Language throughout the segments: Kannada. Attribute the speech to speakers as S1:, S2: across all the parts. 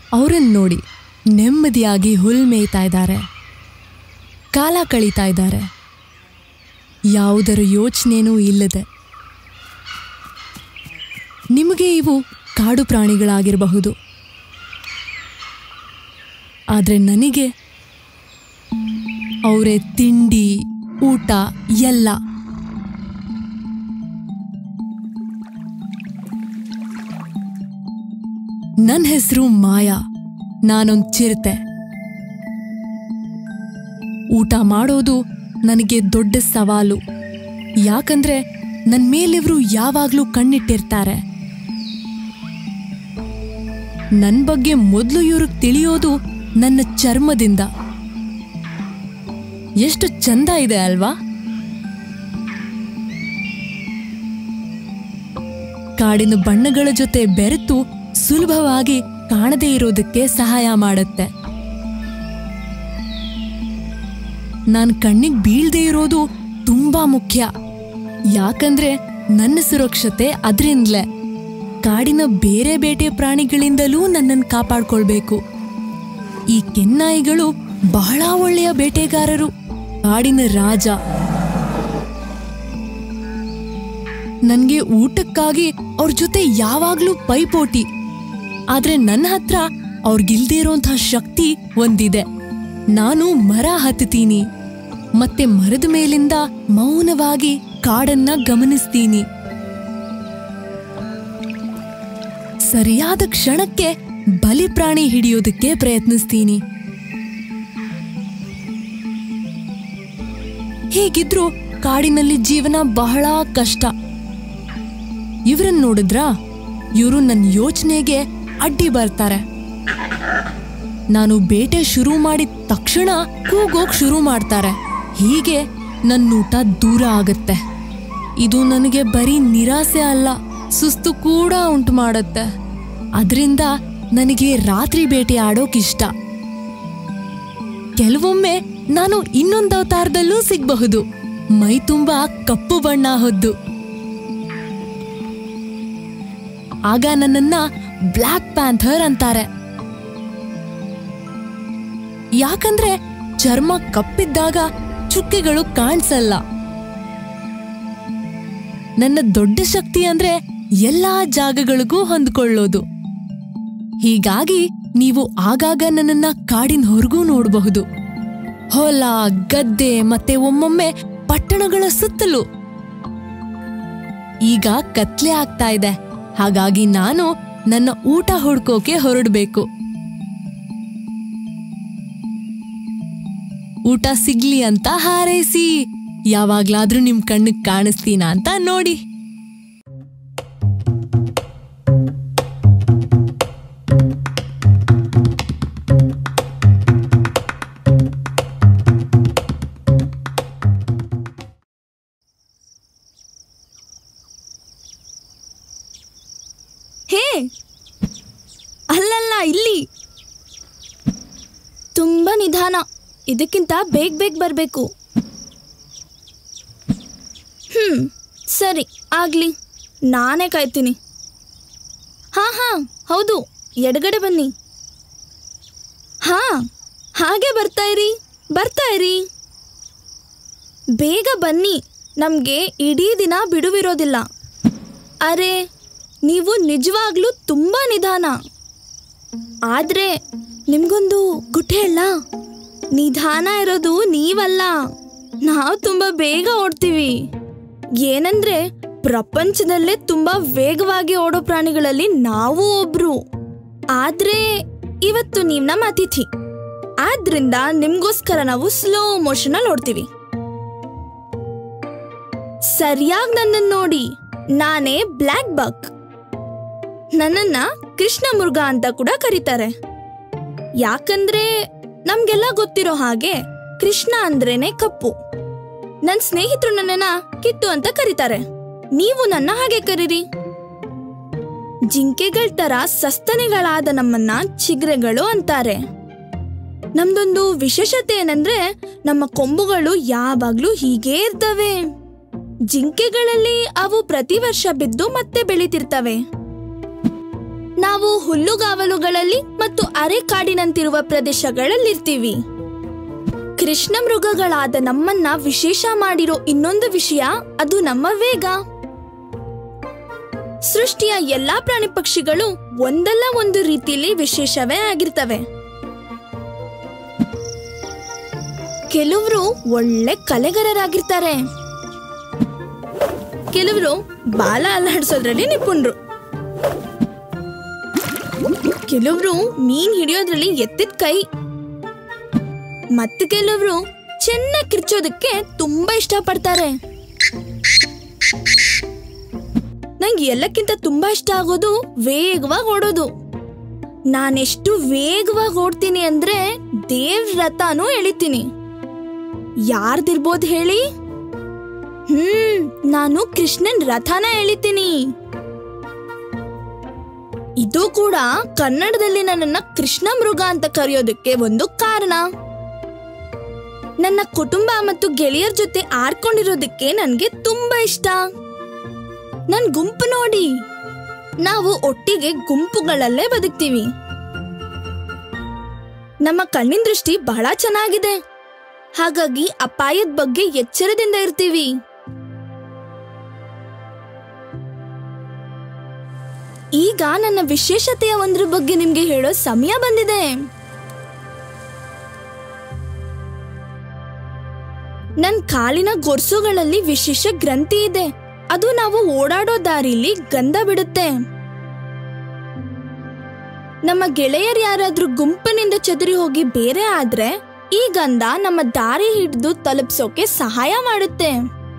S1: ಅವರನ್ನು ನೋಡಿ ನೆಮ್ಮದಿಯಾಗಿ ಹುಲ್ ಮೇಯ್ತಾ ಇದ್ದಾರೆ ಕಾಲ ಕಳೀತಾ ಇದ್ದಾರೆ ಯಾವುದರ ಯೋಚನೆನೂ ಇಲ್ಲದೆ ನಿಮಗೆ ಇವು ಕಾಡು ಪ್ರಾಣಿಗಳಾಗಿರಬಹುದು ಆದರೆ ನನಗೆ ಅವರೇ ತಿಂಡಿ ಊಟ ಎಲ್ಲ ನನ್ನ ಹೆಸರು ಮಾಯಾ ನಾನೊಂದು ಚಿರತೆ ಊಟ ಮಾಡೋದು ನನಗೆ ದೊಡ್ಡ ಸವಾಲು ಯಾಕಂದ್ರೆ ನನ್ನ ಮೇಲಿವ್ರು ಯಾವಾಗ್ಲೂ ಕಣ್ಣಿಟ್ಟಿರ್ತಾರೆ ನನ್ನ ಬಗ್ಗೆ ಮೊದಲು ಇವ್ರಿಗೆ ತಿಳಿಯೋದು ನನ್ನ ಚರ್ಮದಿಂದ ಎಷ್ಟು ಚಂದ ಇದೆ ಅಲ್ವಾ ಕಾಡಿನ ಬಣ್ಣಗಳ ಜೊತೆ ಬೆರೆತು ಸುಲಭವಾಗಿ ಕಾಣದೇ ಇರೋದಕ್ಕೆ ಸಹಾಯ ಮಾಡುತ್ತೆ ನಾನು ಕಣ್ಣಿಗೆ ಬೀಳ್ದೇ ಇರೋದು ತುಂಬಾ ಮುಖ್ಯ ಯಾಕಂದ್ರೆ ನನ್ನ ಸುರಕ್ಷತೆ ಅದರಿಂದಲೇ ಕಾಡಿನ ಬೇರೆ ಬೇಟೆ ಪ್ರಾಣಿಗಳಿಂದಲೂ ನನ್ನನ್ನು ಕಾಪಾಡ್ಕೊಳ್ಬೇಕು ಈ ಕೆನ್ನಾಯಿಗಳು ಬಹಳ ಒಳ್ಳೆಯ ಬೇಟೆಗಾರರು ಕಾಡಿನ ರಾಜ ನನ್ಗೆ ಊಟಕ್ಕಾಗಿ ಅವ್ರ ಜೊತೆ ಯಾವಾಗ್ಲೂ ಪೈಪೋಟಿ ಆದ್ರೆ ನನ್ನ ಹತ್ರ ಅವ್ರಿಗಿಲ್ದೇ ಇರೋಂಥ ಶಕ್ತಿ ಒಂದಿದೆ ನಾನು ಮರ ಹತ್ತುತ್ತೀನಿ ಮತ್ತೆ ಮರದ ಮೇಲಿಂದ ಮೌನವಾಗಿ ಕಾಡನ್ನ ಗಮನಿಸ್ತೀನಿ ಸರಿಯಾದ ಕ್ಷಣಕ್ಕೆ ಬಲಿಪ್ರಾಣಿ ಹಿಡಿಯೋದಕ್ಕೆ ಪ್ರಯತ್ನಿಸ್ತೀನಿ ಹೀಗಿದ್ರೂ ಕಾಡಿನಲ್ಲಿ ಜೀವನ ಬಹಳ ಕಷ್ಟ ಇವ್ರನ್ನ ನೋಡಿದ್ರಾ ಇವರು ನನ್ನ ಯೋಚನೆಗೆ ಅಡ್ಡಿ ಬರ್ತಾರೆ ನಾನು ಬೇಟೆ ಶುರು ಮಾಡಿದ ತಕ್ಷಣ ಕೂಗೋಕ್ ಶುರು ಮಾಡ್ತಾರೆ ಹೀಗೆ ನನ್ನ ಊಟ ದೂರ ಆಗತ್ತೆ ಇದು ನನಗೆ ಬರೀ ನಿರಾಸೆ ಅಲ್ಲ ಸುಸ್ತು ಕೂಡ ಉಂಟು ಮಾಡುತ್ತೆ ಅದರಿಂದ ನನಗೆ ರಾತ್ರಿ ಬೇಟೆ ಆಡೋಕ್ ಇಷ್ಟ ಕೆಲವೊಮ್ಮೆ ನಾನು ಇನ್ನೊಂದು ಅವತಾರದಲ್ಲೂ ಸಿಗಬಹುದು ಮೈ ತುಂಬಾ ಕಪ್ಪು ಬಣ್ಣ ಹೊದ್ದು ಆಗ ನನ್ನನ್ನ ಬ್ಲ್ಯಾಕ್ ಪ್ಯಾಂಥರ್ ಅಂತಾರೆ ಯಾಕಂದ್ರೆ ಚರ್ಮ ಕಪ್ಪಿದ್ದಾಗ ಚುಕ್ಕೆಗಳು ಕಾಣಿಸಲ್ಲ ನನ್ನ ದೊಡ್ಡ ಶಕ್ತಿ ಅಂದ್ರೆ ಎಲ್ಲಾ ಜಾಗಗಳಿಗೂ ಹೊಂದ್ಕೊಳ್ಳೋದು ಹೀಗಾಗಿ ನೀವು ಆಗಾಗ ನನ್ನನ್ನ ಕಾಡಿನ ಹೊರಗೂ ನೋಡಬಹುದು ಹೊಲ ಗದ್ದೆ ಮತ್ತೆ ಒಮ್ಮೊಮ್ಮೆ ಪಟ್ಟಣಗಳ ಸುತ್ತಲೂ ಈಗ ಕತ್ಲೆ ಆಗ್ತಾ ಇದೆ ಹಾಗಾಗಿ ನಾನು ನನ್ನ ಊಟ ಹುಡ್ಕೋಕೆ ಹೊರಡ್ಬೇಕು ಊಟ ಸಿಗ್ಲಿ ಅಂತ ಹಾರೈಸಿ ಯಾವಾಗ್ಲಾದ್ರೂ ನಿಮ್ ಕಣ್ಣಿಗೆ ಕಾಣಿಸ್ತೀನ ಅಂತ ನೋಡಿ
S2: ಹೇ ಅಲ್ಲಲ್ಲ ಇಲ್ಲಿ ತುಂಬ ನಿಧಾನ ಇದಕ್ಕಿಂತ ಬೇಗ ಬೇಗ ಬರಬೇಕು ಹ್ಮ್ ಸರಿ ಆಗ್ಲಿ ನಾನೇ ಕಾಯ್ತೀನಿ ಹಾ ಹಾ ಹೌದು ಎಡಗಡೆ ಬನ್ನಿ ಹಾ ಹಾಗೆ ಬರ್ತಾ ಇರಿ ಬರ್ತಾ ಇರಿ ಬೇಗ ಬನ್ನಿ ನಮಗೆ ಇಡೀ ದಿನ ಬಿಡುವಿರೋದಿಲ್ಲ ಅರೆ ನೀವು ನಿಜವಾಗ್ಲೂ ತುಂಬ ನಿಧಾನ ಆದ್ರೆ ನಿಮ್ಗೊಂದು ಗುಟ್ ಹೇಳ ನಿಧಾನ ಇರೋದು ನೀವಲ್ಲ ನಾವು ತುಂಬ ಬೇಗ ಓಡ್ತೀವಿ ಏನಂದ್ರೆ ಪ್ರಪಂಚದಲ್ಲೇ ತುಂಬಾ ವೇಗವಾಗಿ ಓಡೋ ಪ್ರಾಣಿಗಳಲ್ಲಿ ನಾವು ಒಬ್ರು ಆದ್ರೆ ಇವತ್ತು ನೀವ್ ನಮ್ಮ ಅತಿಥಿ ಆದ್ರಿಂದ ನಿಮ್ಗೋಸ್ಕರ ನಾವು ಸ್ಲೋ ಮೋಷನ್ ಅಲ್ಲಿ ಓಡ್ತೀವಿ ಸರಿಯಾಗಿ ನನ್ನನ್ನು ನೋಡಿ ನಾನೇ ಬ್ಲ್ಯಾಕ್ ಬಕ್ ನನ್ನನ್ನ ಕೃಷ್ಣ ಮೃಗ ಅಂತ ಕೂಡ ಕರೀತಾರೆ ಯಾಕಂದ್ರೆ ನಮ್ಗೆಲ್ಲ ಗೊತ್ತಿರೋ ಹಾಗೆ ಕೃಷ್ಣ ಅಂದ್ರೇನೆ ಕಪ್ಪು ನನ್ ಸ್ನೇಹಿತರು ನನ್ನನ್ನ ಕಿಟ್ಟು ಅಂತ ಕರೀತಾರೆ ನೀವು ನನ್ನ ಹಾಗೆ ಕರೀರಿ ಜಿಂಕೆಗಳ ತರ ಸಸ್ತನಿಗಳಾದ ನಮ್ಮನ್ನ ಚಿಗ್ರೆಗಳು ಅಂತಾರೆ ನಮ್ದೊಂದು ವಿಶೇಷತೆ ಏನಂದ್ರೆ ನಮ್ಮ ಕೊಂಬುಗಳು ಯಾವಾಗ್ಲೂ ಹೀಗೇ ಇರ್ತವೆ ಜಿಂಕೆಗಳಲ್ಲಿ ಅವು ಪ್ರತಿ ವರ್ಷ ಬಿದ್ದು ಮತ್ತೆ ಬೆಳಿತಿರ್ತವೆ ನಾವು ನಾವು ಹುಲ್ಲುಗಾವಲುಗಳಲ್ಲಿ ಮತ್ತು ಅರೆಕಾಡಿನಂತಿರುವ ಪ್ರದೇಶಗಳಲ್ಲಿರ್ತೀವಿ ಕೃಷ್ಣ ಮೃಗಗಳಾದ ನಮ್ಮನ್ನ ವಿಶೇಷ ಮಾಡಿರೋ ಇನ್ನೊಂದು ವಿಷಯ ಅದು ನಮ್ಮ ವೇಗ ಸೃಷ್ಟಿಯ ಎಲ್ಲಾ ಪ್ರಾಣಿ ಪಕ್ಷಿಗಳು ಒಂದಲ್ಲ ಒಂದು ರೀತಿಯಲ್ಲಿ ವಿಶೇಷವೇ ಆಗಿರ್ತವೆ ಕೆಲವರು ಒಳ್ಳೆ ಕಲೆಗಾರರಾಗಿರ್ತಾರೆ ಕೆಲವರು ಬಾಲ ಅಲ್ಲಾಡ್ಸೋದ್ರಲ್ಲಿ ನಿಪುಣರು ಕೆಲವರು ಮೀನ್ ಹಿಡಿಯೋದ್ರಲ್ಲಿ ಎತ್ತಿದ ಕೈ ಮತ್ತೆ ಕೆಲವರು ಚೆನ್ನಾಗಿ ಕಿರ್ಚೋದಕ್ಕೆ ತುಂಬಾ ಇಷ್ಟಪಡ್ತಾರೆ ನಂಗೆ ಎಲ್ಲಕ್ಕಿಂತ ತುಂಬಾ ಇಷ್ಟ ಆಗೋದು ವೇಗವಾಗಿ ಓಡೋದು ನಾನೆಷ್ಟು ವೇಗವಾಗಿ ಓಡ್ತೀನಿ ಅಂದ್ರೆ ದೇವ್ರ ರಥನೂ ಎಳಿತೀನಿ ಯಾರ್ದಿರ್ಬೋದು ಹೇಳಿ ಹ್ಮ್ ನಾನು ಕೃಷ್ಣನ್ ರಥನ ಎಳಿತೀನಿ ಇದು ಕೂಡ ಕನ್ನಡದಲ್ಲಿ ನನ್ನನ್ನ ಕೃಷ್ಣ ಮೃಗ ಅಂತ ಕರೆಯೋದಕ್ಕೆ ಒಂದು ಕಾರಣ ನನ್ನ ಕುಟುಂಬ ಮತ್ತು ಗೆಳೆಯರ ಜೊತೆ ಆಡ್ಕೊಂಡಿರೋದಕ್ಕೆ ನನ್ಗೆ ತುಂಬಾ ಇಷ್ಟ ನನ್ ಗುಂಪು ನೋಡಿ ನಾವು ಒಟ್ಟಿಗೆ ಗುಂಪುಗಳಲ್ಲೇ ಬದುಕ್ತೀವಿ ನಮ್ಮ ಕಣ್ಣಿನ ದೃಷ್ಟಿ ಬಹಳ ಚೆನ್ನಾಗಿದೆ ಹಾಗಾಗಿ ಅಪಾಯದ ಬಗ್ಗೆ ಎಚ್ಚರದಿಂದ ಇರ್ತೀವಿ ಈಗ ನನ್ನ ವಿಶೇಷತೆಯ ಒಂದ್ರ ಬಗ್ಗೆ ನಿಮ್ಗೆ ಹೇಳೋ ಸಮಯ ಬಂದಿದೆ ನನ್ ಕಾಲಿನ ಗೊರ್ಸುಗಳಲ್ಲಿ ವಿಶೇಷ ಗ್ರಂಥಿ ಇದೆ ಅದು ನಾವು ಓಡಾಡೋ ದಾರಿಲಿ ಗಂಧ ಬಿಡುತ್ತೆ ನಮ್ಮ ಗೆಳೆಯರು ಯಾರಾದ್ರೂ ಗುಂಪಿನಿಂದ ಚದುರಿ ಹೋಗಿ ಬೇರೆ ಆದ್ರೆ ಈ ಗಂಧ ನಮ್ಮ ದಾರಿ ಹಿಡಿದು ತಲುಪಿಸೋಕೆ ಸಹಾಯ ಮಾಡುತ್ತೆ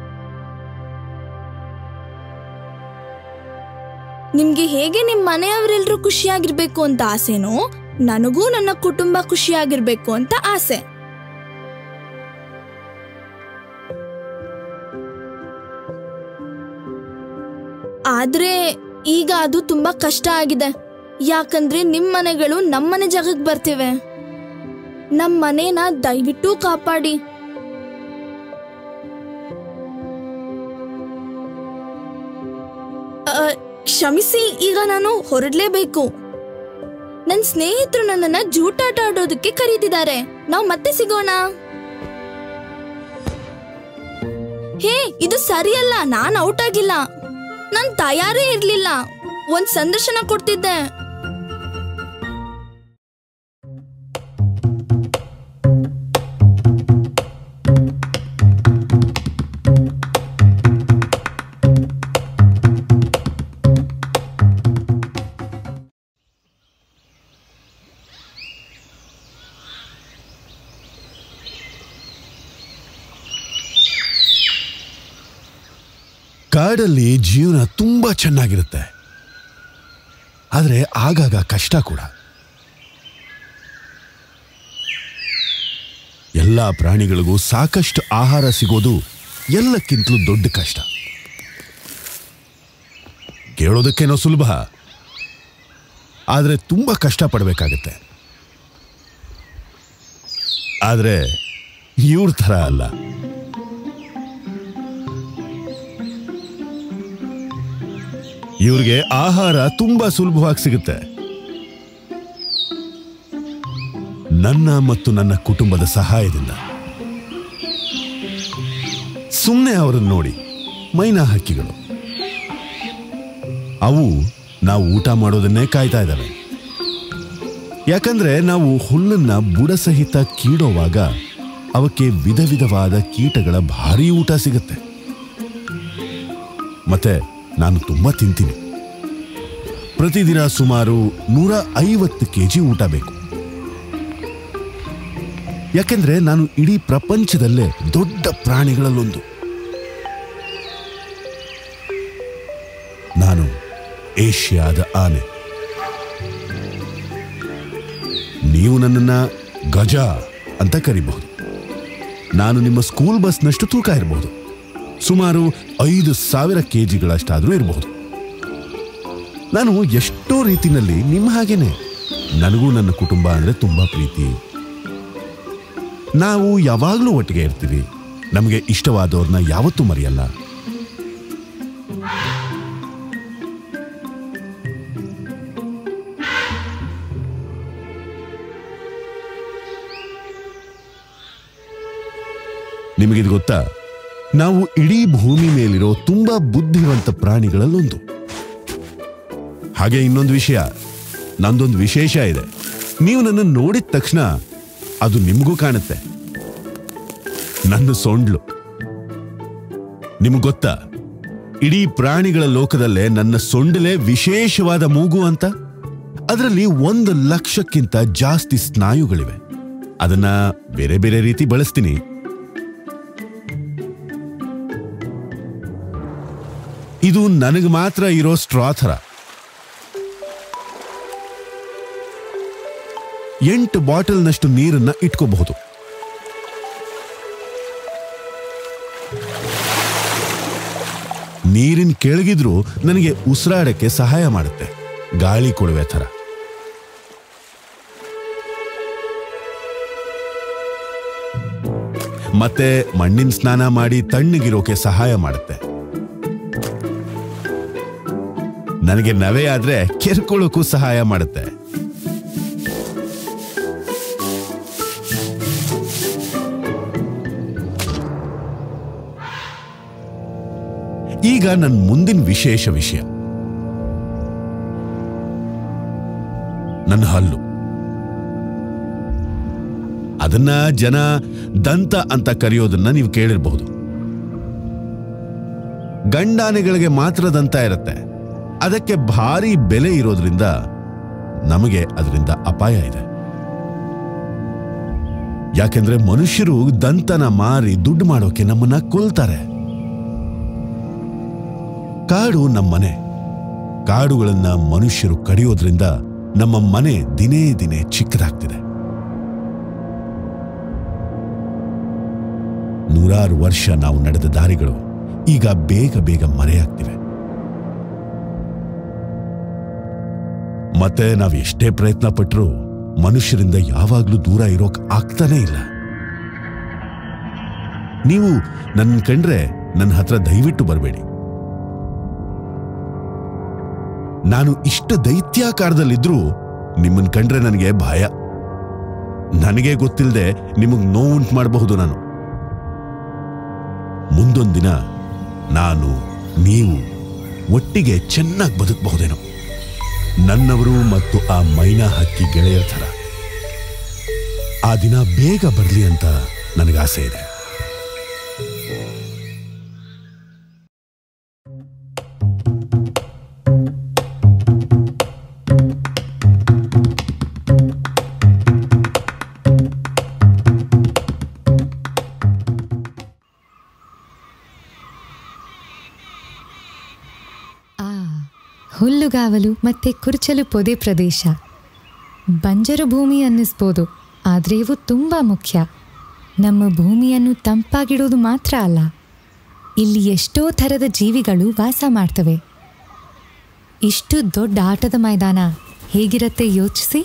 S2: ನಿಮ್ಗೆ ಹೇಗೆ ನಿಮ್ ಮನೆಯವರೆಲ್ಲರೂ ಖುಷಿಯಾಗಿರ್ಬೇಕು ಅಂತ ಆಸೆನೋ ನನಗೂ ನನ್ನ ಕುಟುಂಬ ಖುಷಿಯಾಗಿರ್ಬೇಕು ಅಂತ ಆಸೆ ಆದ್ರೆ ಈಗ ಅದು ತುಂಬಾ ಕಷ್ಟ ಆಗಿದೆ ಯಾಕಂದ್ರೆ ನಿಮ್ ಮನೆಗಳು ನಮ್ಮನೆ ಜಾಗಕ್ಕೆ ಬರ್ತಿವೆ ನಮ್ ಮನೇನ ದಯವಿಟ್ಟು ಕಾಪಾಡಿ ಅ, ಕ್ಷಮಿಸಿ ಈಗ ನಾನು ಹೊರಡ್ಲೇಬೇಕು ನನ್ ಸ್ನೇಹಿತರು ನನ್ನನ್ನ ಜೂಟಾಟ ಆಡೋದಕ್ಕೆ ಕರೀತಿದ್ದಾರೆ ನಾವು ಮತ್ತೆ ಸಿಗೋಣ ಹೇ ಇದು ಸರಿಯಲ್ಲ ನಾನ್ ಔಟ್ ಆಗಿಲ್ಲ ನಾನ್ ತಯಾರೇ ಇರ್ಲಿಲ್ಲ ಒಂದ್ ಸಂದರ್ಶನ ಕೊಡ್ತಿದ್ದೆ
S3: ಕಾಡಲ್ಲಿ ಜೀವನ ತುಂಬಾ ಚೆನ್ನಾಗಿರುತ್ತೆ ಆದರೆ ಆಗಾಗ ಕಷ್ಟ ಕೂಡ ಎಲ್ಲ ಪ್ರಾಣಿಗಳಿಗೂ ಸಾಕಷ್ಟು ಆಹಾರ ಸಿಗೋದು ಎಲ್ಲಕ್ಕಿಂತಲೂ ದೊಡ್ಡ ಕಷ್ಟ ಕೇಳೋದಕ್ಕೇನೋ ಸುಲಭ ಆದರೆ ತುಂಬಾ ಕಷ್ಟ ಪಡಬೇಕಾಗತ್ತೆ ಆದರೆ ಇವ್ರ ಥರ ಅಲ್ಲ ಇವ್ರಿಗೆ ಆಹಾರ ತುಂಬಾ ಸುಲಭವಾಗಿ ಸಿಗುತ್ತೆ ನನ್ನ ಮತ್ತು ನನ್ನ ಕುಟುಂಬದ ಸಹಾಯದಿಂದ ಸುಮ್ಮನೆ ಅವರನ್ನು ನೋಡಿ ಮೈನಾ ಹಕ್ಕಿಗಳು ಅವು ನಾವು ಊಟ ಮಾಡೋದನ್ನೇ ಕಾಯ್ತಾ ಇದ್ದಾವೆ ಯಾಕಂದ್ರೆ ನಾವು ಹುಲ್ಲನ್ನ ಬುಡಸಹಿತ ಕೀಡೋವಾಗ ಅವಕ್ಕೆ ವಿಧ ವಿಧವಾದ ಕೀಟಗಳ ಭಾರಿ ಊಟ ಸಿಗುತ್ತೆ ಮತ್ತೆ ನಾನು ತುಂಬಾ ತಿಂತೀನಿ ಪ್ರತಿದಿನ ಸುಮಾರು ನೂರ ಐವತ್ತು ಕೆಜಿ ಊಟ ಬೇಕು ಯಾಕೆಂದ್ರೆ ನಾನು ಇಡೀ ಪ್ರಪಂಚದಲ್ಲೇ ದೊಡ್ಡ ಪ್ರಾಣಿಗಳಲ್ಲೊಂದು ನಾನು ಏಷ್ಯಾದ ಆನೆ ನೀವು ನನ್ನನ್ನ ಗಜ ಅಂತ ಕರಿಬಹುದು ನಾನು ನಿಮ್ಮ ಸ್ಕೂಲ್ ಬಸ್ನಷ್ಟು ತೂಕ ಇರಬಹುದು ಸುಮಾರು ಐದು ಸಾವಿರ ಕೆ ಜಿಗಳಷ್ಟಾದರೂ ಇರಬಹುದು ನಾನು ಎಷ್ಟೋ ರೀತಿನಲ್ಲಿ ನಿಮ್ಮ ಹಾಗೇನೆ ನನಗೂ ನನ್ನ ಕುಟುಂಬ ಅಂದರೆ ತುಂಬ ಪ್ರೀತಿ ನಾವು ಯಾವಾಗಲೂ ಒಟ್ಟಿಗೆ ಇರ್ತೀವಿ ನಮಗೆ ಇಷ್ಟವಾದವ್ರನ್ನ ಯಾವತ್ತೂ ಮರೆಯಲ್ಲ ನಿಮಗಿದು ಗೊತ್ತಾ ನಾವು ಇಡೀ ಭೂಮಿ ಮೇಲಿರೋ ತುಂಬಾ ಬುದ್ಧಿವಂತ ಪ್ರಾಣಿಗಳಲ್ಲೊಂದು ಹಾಗೆ ಇನ್ನೊಂದು ವಿಷಯ ನಂದೊಂದು ವಿಶೇಷ ಇದೆ ನೀವು ನನ್ನ ನೋಡಿದ ತಕ್ಷಣ ಅದು ನಿಮಗೂ ಕಾಣುತ್ತೆ ನನ್ನ ಸೊಂಡ್ಲು ನಿಮ್ಗೆ ಗೊತ್ತಾ ಇಡೀ ಪ್ರಾಣಿಗಳ ಲೋಕದಲ್ಲೇ ನನ್ನ ಸೊಂಡಲೇ ವಿಶೇಷವಾದ ಮೂಗು ಅಂತ ಅದರಲ್ಲಿ ಒಂದು ಲಕ್ಷಕ್ಕಿಂತ ಜಾಸ್ತಿ ಸ್ನಾಯುಗಳಿವೆ ಅದನ್ನ ಬೇರೆ ಬೇರೆ ರೀತಿ ಬಳಸ್ತೀನಿ ಇದು ನನಗೆ ಮಾತ್ರ ಇರೋ ಸ್ಟ್ರಾ ಥರ ಎಂಟು ಬಾಟಲ್ನಷ್ಟು ನೀರನ್ನ ಇಟ್ಕೋಬಹುದು ನೀರಿನ ಕೆಳಗಿದ್ರೂ ನನಗೆ ಉಸಿರಾಡಕ್ಕೆ ಸಹಾಯ ಮಾಡುತ್ತೆ ಗಾಳಿ ಕೊಡುವೆ ಥರ ಮತ್ತೆ ಮಣ್ಣಿನ ಸ್ನಾನ ಮಾಡಿ ತಣ್ಣಗಿರೋಕೆ ಸಹಾಯ ಮಾಡುತ್ತೆ ನನಗೆ ನವೆ ಆದ್ರೆ ಕೆರ್ಕೊಳ್ಳೋಕ್ಕೂ ಸಹಾಯ ಮಾಡುತ್ತೆ ಈಗ ನನ್ನ ಮುಂದಿನ ವಿಶೇಷ ವಿಷಯ ನನ್ನ ಹಲ್ಲು ಅದನ್ನ ಜನ ದಂತ ಅಂತ ಕರೆಯೋದನ್ನ ನೀವು ಕೇಳಿರಬಹುದು ಗಂಡಾನೆಗಳಿಗೆ ಮಾತ್ರ ದಂತ ಇರುತ್ತೆ ಅದಕ್ಕೆ ಭಾರಿ ಬೆಲೆ ಇರೋದ್ರಿಂದ ನಮಗೆ ಅದರಿಂದ ಅಪಾಯ ಇದೆ ಯಾಕೆಂದ್ರೆ ಮನುಷ್ಯರು ದಂತನ ಮಾರಿ ದುಡ್ಡು ಮಾಡೋಕೆ ನಮ್ಮನ್ನ ಕೊಲ್ತಾರೆ ಕಾಡು ನಮ್ಮನೆ ಕಾಡುಗಳನ್ನ ಮನುಷ್ಯರು ಕಡಿಯೋದ್ರಿಂದ ನಮ್ಮ ಮನೆ ದಿನೇ ದಿನೇ ಚಿಕ್ಕದಾಗ್ತಿದೆ ನೂರಾರು ವರ್ಷ ನಾವು ನಡೆದ ದಾರಿಗಳು ಈಗ ಬೇಗ ಬೇಗ ಮರೆಯಾಗ್ತಿವೆ ಮತ್ತೆ ನಾವು ಎಷ್ಟೇ ಪ್ರಯತ್ನ ಪಟ್ಟರೂ ಮನುಷ್ಯರಿಂದ ಯಾವಾಗ್ಲೂ ದೂರ ಇರೋಕ್ ಆಗ್ತಾನೇ ಇಲ್ಲ ನೀವು ನನ್ನ ಕಂಡ್ರೆ ನನ್ನ ಹತ್ರ ದಯವಿಟ್ಟು ಬರಬೇಡಿ ನಾನು ಇಷ್ಟು ದೈತ್ಯಾಕಾರದಲ್ಲಿದ್ರೂ ನಿಮ್ಮನ್ ಕಂಡ್ರೆ ನನಗೆ ಭಯ ನನಗೆ ಗೊತ್ತಿಲ್ಲದೆ ನಿಮಗ್ ನೋವುಂಟು ಮಾಡಬಹುದು ನಾನು ಮುಂದೊಂದಿನ ನಾನು ನೀವು ಒಟ್ಟಿಗೆ ಚೆನ್ನಾಗಿ ಬದುಕಬಹುದೇನೋ ನನ್ನವರು ಮತ್ತು ಆ ಮೈನಾ ಹಕ್ಕಿ ಗೆಳೆಯರ ಥರ ಆ ದಿನ ಬೇಗ ಬರಲಿ ಅಂತ ನನಗಾಸೆ ಇದೆ
S4: ಆ ಹುಲ್ಲುಗಾವಲು ಮತ್ತೆ ಕುರ್ಚಲು ಪೊದೆ ಪ್ರದೇಶ ಬಂಜರು ಭೂಮಿ ಅನ್ನಿಸ್ಬೋದು ಆದರೆ ಇವು ತುಂಬ ಮುಖ್ಯ ನಮ್ಮ ಭೂಮಿಯನ್ನು ತಂಪಾಗಿಡೋದು ಮಾತ್ರ ಅಲ್ಲ ಇಲ್ಲಿ ಎಷ್ಟೋ ಥರದ ಜೀವಿಗಳು ವಾಸ ಮಾಡ್ತವೆ ಇಷ್ಟು ದೊಡ್ಡ ಆಟದ ಮೈದಾನ ಹೇಗಿರತ್ತೆ ಯೋಚಿಸಿ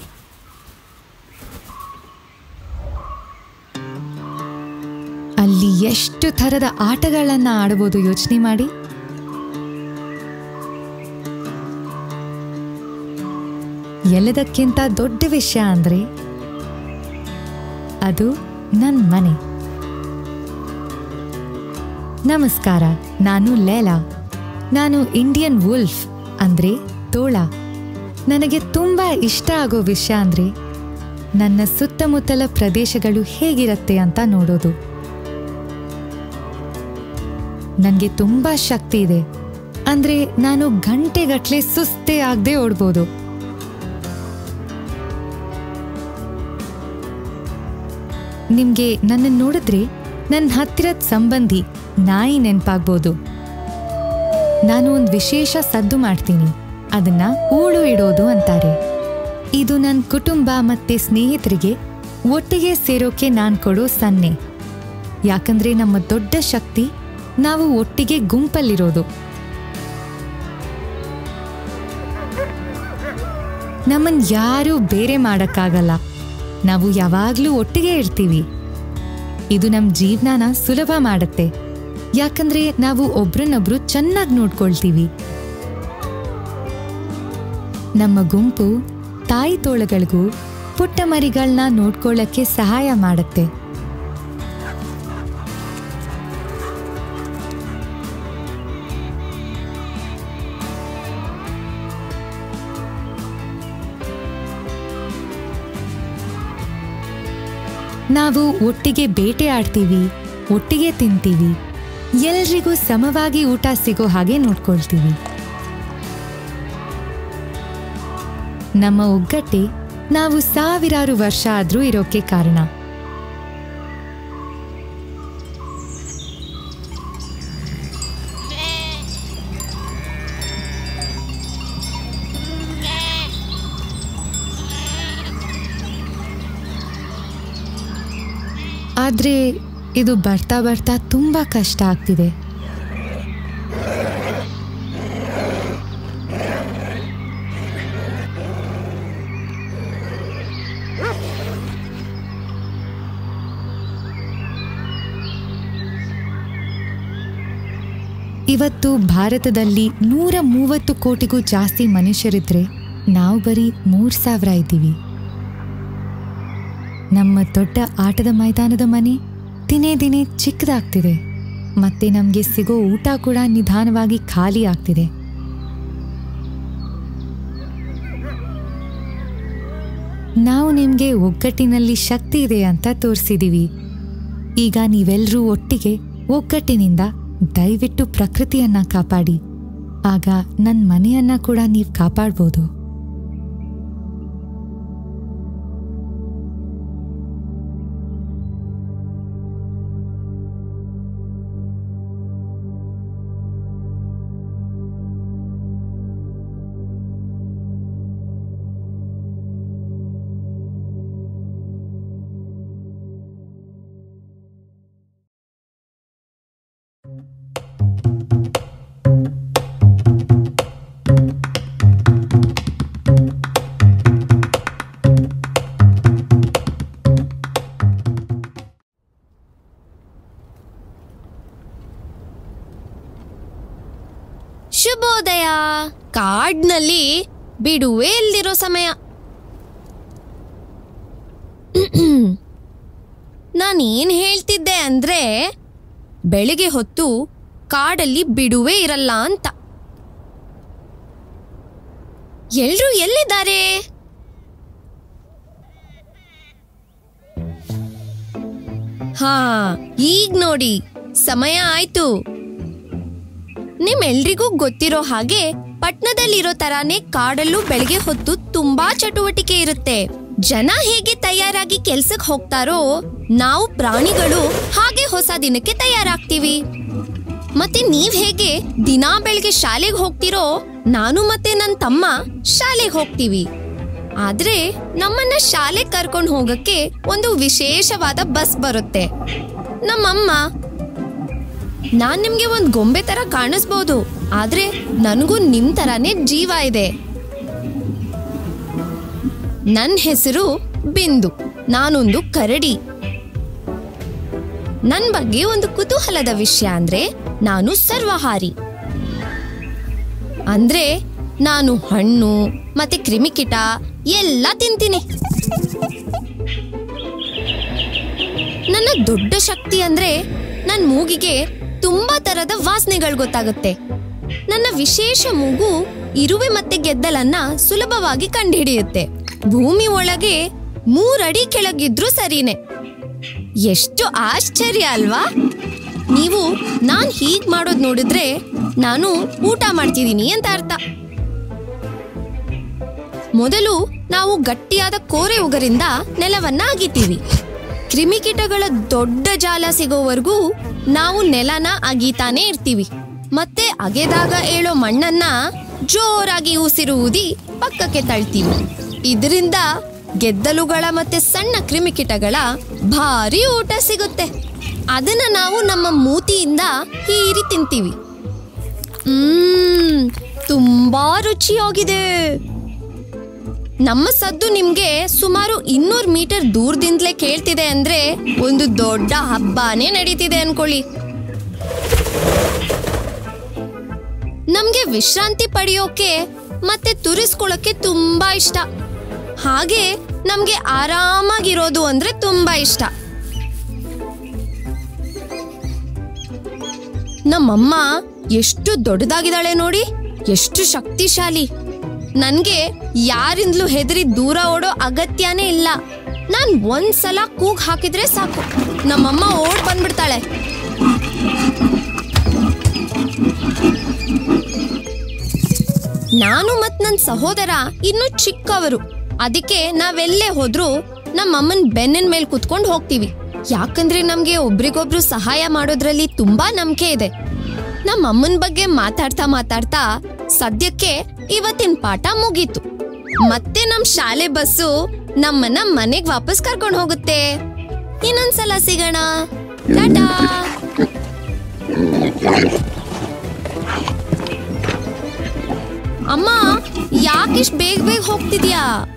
S4: ಅಲ್ಲಿ ಎಷ್ಟು ಥರದ ಆಟಗಳನ್ನು ಆಡಬಹುದು ಯೋಚನೆ ಮಾಡಿ ಎಲ್ಲದಕ್ಕಿಂತ ದೊಡ್ಡ ವಿಷಯ ಅಂದ್ರೆ ಅದು ನನ್ನ ಮನೆ ನಮಸ್ಕಾರ ನಾನು ಲೇಲಾ ನಾನು ಇಂಡಿಯನ್ ವುಲ್ಫ್ ಅಂದ್ರೆ ತೋಳ ನನಗೆ ತುಂಬಾ ಇಷ್ಟ ಆಗೋ ವಿಷಯ ಅಂದ್ರೆ ನನ್ನ ಸುತ್ತಮುತ್ತಲ ಪ್ರದೇಶಗಳು ಹೇಗಿರತ್ತೆ ಅಂತ ನೋಡೋದು ನನಗೆ ತುಂಬಾ ಶಕ್ತಿ ಇದೆ ಅಂದ್ರೆ ನಾನು ಗಂಟೆಗಟ್ಲೆ ಸುಸ್ತೇ ಆಗದೆ ಓಡ್ಬೋದು ನಿಮ್ಗೆ ನನ್ನ ನೋಡಿದ್ರೆ ನನ್ನ ಹತ್ತಿರದ ಸಂಬಂಧಿ ನಾಯಿ ನೆನಪಾಗ್ಬೋದು ನಾನು ಒಂದು ವಿಶೇಷ ಸದ್ದು ಮಾಡ್ತೀನಿ ಅದನ್ನ ಊಳು ಇಡೋದು ಅಂತಾರೆ ಇದು ನನ್ನ ಕುಟುಂಬ ಮತ್ತೆ ಸ್ನೇಹಿತರಿಗೆ ಒಟ್ಟಿಗೆ ಸೇರೋಕೆ ನಾನು ಕೊಡೋ ಸನ್ನೆ ಯಾಕಂದ್ರೆ ನಮ್ಮ ದೊಡ್ಡ ಶಕ್ತಿ ನಾವು ಒಟ್ಟಿಗೆ ಗುಂಪಲ್ಲಿರೋದು ನಮ್ಮನ್ ಯಾರೂ ಬೇರೆ ಮಾಡಕ್ಕಾಗಲ್ಲ ನಾವು ಯಾವಾಗ್ಲೂ ಒಟ್ಟಿಗೆ ಇರ್ತೀವಿ ಇದು ನಮ್ಮ ಜೀವನನ ಸುಲಭ ಮಾಡುತ್ತೆ ಯಾಕಂದ್ರೆ ನಾವು ಒಬ್ರನ್ನೊಬ್ರು ಚೆನ್ನಾಗಿ ನೋಡ್ಕೊಳ್ತೀವಿ ನಮ್ಮ ಗುಂಪು ತಾಯಿ ತೋಳಗಳಿಗೂ ಪುಟ್ಟ ಮರಿಗಳನ್ನ ನೋಡ್ಕೊಳ್ಳಕ್ಕೆ ಸಹಾಯ ಮಾಡುತ್ತೆ ನಾವು ಒಟ್ಟಿಗೆ ಬೇಟೆ ಆಡ್ತೀವಿ ಒಟ್ಟಿಗೆ ತಿಂತೀವಿ ಎಲ್ರಿಗೂ ಸಮವಾಗಿ ಊಟ ಸಿಗೋ ಹಾಗೆ ನೋಡ್ಕೊಳ್ತೀವಿ ನಮ್ಮ ಒಗ್ಗಟ್ಟೆ ನಾವು ಸಾವಿರಾರು ವರ್ಷ ಆದ್ರೂ ಇರೋಕೆ ಕಾರಣ ಆದ್ರೆ ಇದು ಬರ್ತಾ ಬರ್ತಾ ತುಂಬಾ ಕಷ್ಟ ಆಗ್ತಿದೆ ಇವತ್ತು ಭಾರತದಲ್ಲಿ ನೂರ ಮೂವತ್ತು ಕೋಟಿಗೂ ಜಾಸ್ತಿ ಮನುಷ್ಯರಿದ್ರೆ ನಾವು ಬರೀ ಮೂರ್ ಸಾವಿರ ಇದ್ದೀವಿ ನಮ್ಮ ದೊಡ್ಡ ಆಟದ ಮೈದಾನದ ಮನೆ ದಿನೇ ದಿನೇ ಚಿಕ್ಕದಾಗ್ತಿದೆ ಮತ್ತೆ ನಮಗೆ ಸಿಗೋ ಊಟ ಕೂಡ ನಿಧಾನವಾಗಿ ಖಾಲಿ ಆಗ್ತಿದೆ ನಾವು ನಿಮಗೆ ಒಗ್ಗಟ್ಟಿನಲ್ಲಿ ಶಕ್ತಿ ಇದೆ ಅಂತ ತೋರಿಸಿದೀವಿ ಈಗ ನೀವೆಲ್ಲರೂ ಒಟ್ಟಿಗೆ ಒಗ್ಗಟ್ಟಿನಿಂದ ದಯವಿಟ್ಟು ಪ್ರಕೃತಿಯನ್ನ ಕಾಪಾಡಿ ಆಗ ನನ್ನ ಮನೆಯನ್ನ ಕೂಡ ನೀವು ಕಾಪಾಡ್ಬೋದು
S5: ಶುಭೋದಯ ಕಾಡ್ನಲ್ಲಿ ಬಿಡುವೇ ಇಲ್ದಿರೋ ಸಮಯ ನಾನೇನ್ ಹೇಳ್ತಿದ್ದೆ ಅಂದ್ರೆ ಬೆಳಿಗ್ಗೆ ಹೊತ್ತು ಕಾಡಲ್ಲಿ ಬಿಡುವೇ ಇರಲ್ಲ ಅಂತ ಎಲ್ರೂ ಎಲ್ಲಿದ್ದಾರೆ ಹಾ ಈಗ ನೋಡಿ ಸಮಯ ಆಯ್ತು ನಿಮ್ಮೆಲ್ರಿಗೂ ಗೊತ್ತಿರೋ ಹಾಗೆ ಪಟ್ನದಲ್ಲಿರೋ ತರಾನೇ ಕಾಡಲ್ಲೂ ಬೆಳಗ್ಗೆ ಹೊತ್ತು ತುಂಬಾ ಚಟುವಟಿಕೆ ಇರುತ್ತೆ ಜನ ಹೇಗೆ ತಯಾರಾಗಿ ಕೆಲ್ಸಕ್ಕೆ ಹೋಗ್ತಾರೋ ನಾವು ಪ್ರಾಣಿಗಳು ಹಾಗೆ ಹೊಸ ದಿನಕ್ಕೆ ತಯಾರಾಗ್ತೀವಿ ಮತ್ತೆ ನೀವ್ ಹೇಗೆ ದಿನಾ ಬೆಳಗ್ಗೆ ಶಾಲೆಗೆ ಹೋಗ್ತಿರೋ ನಾನು ಮತ್ತೆ ನನ್ನ ತಮ್ಮ ಶಾಲೆಗೆ ಹೋಗ್ತೀವಿ ಆದ್ರೆ ನಮ್ಮನ್ನ ಶಾಲೆಗೆ ಕರ್ಕೊಂಡು ಹೋಗಕ್ಕೆ ಒಂದು ವಿಶೇಷವಾದ ಬಸ್ ಬರುತ್ತೆ ನಮ್ಮಮ್ಮ ನಾನ್ ನಿಮ್ಗೆ ಒಂದ್ ಗೊಂಬೆ ತರ ಕಾಣಿಸ್ಬೋದು ಆದ್ರೆ ನನಗೂ ನಿಮ್ ತರಾನೇ ಜೀವ ಇದೆ ನನ್ ಹೆಸರು ಬಿಂದು ನಾನೊಂದು ಕರಡಿ ನನ್ ಬಗ್ಗೆ ಒಂದು ಕುತೂಹಲದ ವಿಷಯ ಅಂದ್ರೆ ನಾನು ಸರ್ವಹಾರಿ ಅಂದ್ರೆ ನಾನು ಹಣ್ಣು ಮತ್ತೆ ಕ್ರಿಮಿಕೀಟ ಎಲ್ಲ ತಿಂತೀನಿ ನನ್ನ ದೊಡ್ಡ ಶಕ್ತಿ ಅಂದ್ರೆ ನನ್ ಮೂಗಿಗೆ ತುಂಬಾ ತರದ ವಾಸನೆಗಳು ಗೊತ್ತಾಗುತ್ತೆ ನನ್ನ ವಿಶೇಷ ಮೂಗು ಇರುವೆ ಮತ್ತೆ ಗೆದ್ದಲನ್ನ ಸುಲಭವಾಗಿ ಕಂಡುಹಿಡಿಯುತ್ತೆ ಭೂಮಿ ಒಳಗೆ ಮೂರಡಿ ಕೆಳಗಿದ್ರು ಸರಿನೆ ಎಷ್ಟು ಆಶ್ಚರ್ಯ ಅಲ್ವಾ ನೀವು ನಾನ್ ಹೀಗ್ ಮಾಡೋದ್ ನೋಡಿದ್ರೆ ನಾನು ಊಟ ಮಾಡ್ತಿದ್ದೀನಿ ಅಂತ ಅರ್ಥ ಮೊದಲು ನಾವು ಗಟ್ಟಿಯಾದ ಕೋರೆ ಉಗರಿಂದ ನೆಲವನ್ನ ಅಗಿತೀವಿ ಕ್ರಿಮಿಕೀಟಗಳ ದೊಡ್ಡ ಜಾಲ ಸಿಗೋವರೆಗೂ ನಾವು ನೆಲನ ಅಗೀತಾನೆ ಇರ್ತೀವಿ ಮತ್ತೆ ಅಗೆದಾಗ ಏಳೋ ಮಣ್ಣನ್ನ ಜೋರಾಗಿ ಉಸಿರು ಊದಿ ಪಕ್ಕಕ್ಕೆ ತಳ್ತೀವಿ ಇದರಿಂದ ಗೆದ್ದಲುಗಳ ಮತ್ತೆ ಸಣ್ಣ ಕ್ರಿಮಿಕೀಟಗಳ ಭಾರಿ ಊಟ ಸಿಗುತ್ತೆ ಅದನ್ನ ನಾವು ನಮ್ಮ ಮೂತಿಯಿಂದ ಹೀರಿ ತಿಂತೀವಿ ಹ್ಮ್ ತುಂಬಾ ರುಚಿಯಾಗಿದೆ ನಮ್ಮ ಸದ್ದು ನಿಮ್ಗೆ ಸುಮಾರು ಇನ್ನೂರು ಮೀಟರ್ ದೂರದಿಂದಲೇ ಕೇಳ್ತಿದೆ ಅಂದ್ರೆ ಒಂದು ದೊಡ್ಡ ಹಬ್ಬನೇ ನಡೀತಿದೆ ಅನ್ಕೊಳ್ಳಿ ನಮ್ಗೆ ವಿಶ್ರಾಂತಿ ಪಡೆಯೋಕೆ ಮತ್ತೆ ತುರಿಸ್ಕೊಳ್ಳೋಕೆ ತುಂಬಾ ಇಷ್ಟ ಹಾಗೆ ನಮ್ಗೆ ಆರಾಮಾಗಿರೋದು ಅಂದ್ರೆ ತುಂಬಾ ಇಷ್ಟ ನಮ್ಮಮ್ಮ ಎಷ್ಟು ದೊಡ್ಡದಾಗಿದ್ದಾಳೆ ನೋಡಿ ಎಷ್ಟು ಶಕ್ತಿಶಾಲಿ ನನ್ಗೆ ಯಾರಿಂದಲೂ ಹೆದರಿ ದೂರ ಓಡೋ ಅಗತ್ಯನೇ ಇಲ್ಲ ನಾನ್ ಒಂದ್ಸಲ ಕೂಗ್ ಹಾಕಿದ್ರೆ ಸಾಕು ನಮ್ಮಮ್ಮ ಓಡ್ ಬಂದ್ಬಿಡ್ತಾಳೆ ನಾನು ಮತ್ ನನ್ ಸಹೋದರ ಇನ್ನು ಚಿಕ್ಕವರು ಅದಕ್ಕೆ ನಾವೆಲ್ಲೇ ಹೋದ್ರೂ ನಮ್ಮ ಅಮ್ಮನ್ ಬೆನ್ನಿನ ಮೇಲೆ ಕುತ್ಕೊಂಡು ಹೋಗ್ತೀವಿ ಯಾಕಂದ್ರೆ ನಮ್ಗೆ ಒಬ್ರಿಗೊಬ್ರು ಸಹಾಯ ಮಾಡೋದ್ರಲ್ಲಿ ತುಂಬಾ ನಂಬಿಕೆ ಇದೆ ನಮ್ಮ ಅಮ್ಮನ್ ಬಗ್ಗೆ ಮಾತಾಡ್ತಾ ಮಾತಾಡ್ತಾ ಸದ್ಯಕ್ಕೆ ಇವತ್ತಿನ ಪಾಠ ಮುಗೀತು ಮತ್ತೆ ನಮ್ ಶಾಲೆ ಬಸ್ಸು ನಮ್ಮನ್ನ ಮನೆಗ್ ವಾಪಸ್ ಕರ್ಕೊಂಡು ಹೋಗುತ್ತೆ ಇನ್ನೊಂದ್ಸಲ ಸಿಗೋಣ ಟಾಟಾ ಅಮ್ಮ ಯಾಕಿಷ್ಟು ಬೇಗ ಬೇಗ ಹೋಗ್ತಿದ್ಯಾ